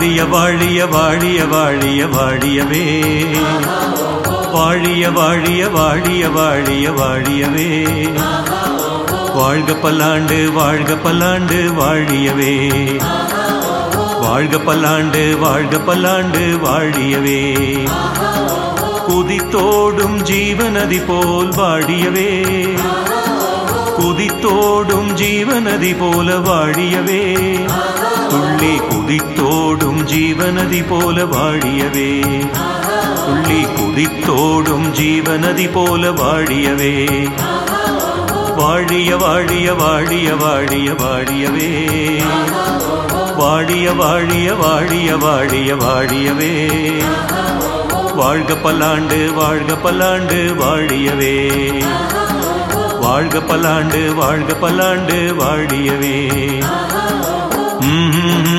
வாழிய வாழிய வாழிய வாழிய வாழியவே வாழிய வாழிய வாழிய வாழிய வாழியவே வாழ்க பல்லாண்டு வாழ்க பல்லாண்டு வாழியவே வாழ்க பல்லாண்டு வாழ்க பல்லாண்டு வாழியவே குதித்தோடும் ஜீவநதி போல் வாழியவே குதித்தோடும் ஜீவநதி போல வாழியவே துள்ளி குதித்தோடும் ஜீவநதி போல வாழியவே துள்ளி குதித்தோடும் ஜீவநதி போல வாழியவே வாழிய வாழிய வாழிய வாழிய வாழியவே வாழிய வாழிய வாழிய வாழிய வாழியவே வாழ்க பல்லாண்டு வாழ்க பல்லாண்டு வாழியவே வாழ்க பல்லாண்டு வாழ்க பல்லாண்டு வாழியவே ம்ம்.